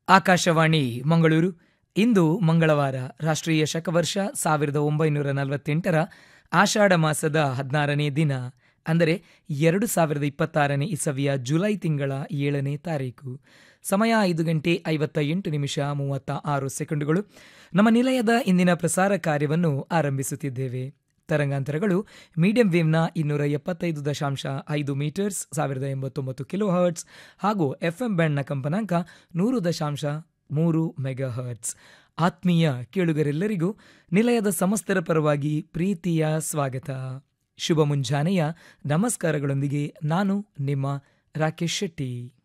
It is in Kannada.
ಆಕಾಶವಾಣಿ ಮಂಗಳೂರು ಇಂದು ಮಂಗಳವಾರ ರಾಷ್ಟ್ರೀಯ ಶಕವರ್ಷ ಸಾವಿರದ ಒಂಬೈನೂರ ನಲವತ್ತೆಂಟರ ಆಷಾಢ ಮಾಸದ ಹದಿನಾರನೇ ದಿನ ಅಂದರೆ ಎರಡು ಸಾವಿರದ ಇಪ್ಪತ್ತಾರನೇ ಇಸವಿಯ ಜುಲೈ ತಿಂಗಳ ಏಳನೇ ತಾರೀಕು ಸಮಯ ಐದು ಗಂಟೆ ಐವತ್ತ ಎಂಟು ನಿಮಿಷ ಮೂವತ್ತ ಆರು ಸೆಕೆಂಡುಗಳು ನಮ್ಮ ನಿಲಯದ ಇಂದಿನ ಪ್ರಸಾರ ಕಾರ್ಯವನ್ನು ಆರಂಭಿಸುತ್ತಿದ್ದೇವೆ ತರಂಗಾಂತರಗಳು ಮೀಡಿಯಂ ವೇವ್ನ ಇನ್ನೂರ ಎಪ್ಪತ್ತೈದು ದಶಾಂಶ ಐದು ಮೀಟರ್ಸ್ ಸಾವಿರದ ಎಂಬತ್ತೊಂಬತ್ತು ಕಿಲೋ ಹರ್ಟ್ಸ್ ಹಾಗೂ ಎಫ್ಎಂ ಬ್ಯಾಂಡ್ನ ಕಂಪನಾಂಕ ನೂರು ದಶಾಂಶ ಮೂರು ಮೆಗಾ ಹರ್ಟ್ಸ್ ಆತ್ಮೀಯ ಕೇಳುಗರೆಲ್ಲರಿಗೂ ನಿಲಯದ ಸಮಸ್ತರ ಪರವಾಗಿ ಪ್ರೀತಿಯ ಸ್ವಾಗತ ಶುಭ ಮುಂಜಾನೆಯ ನಮಸ್ಕಾರಗಳೊಂದಿಗೆ ನಾನು ನಿಮ್ಮ ರಾಕೇಶ್ ಶೆಟ್ಟಿ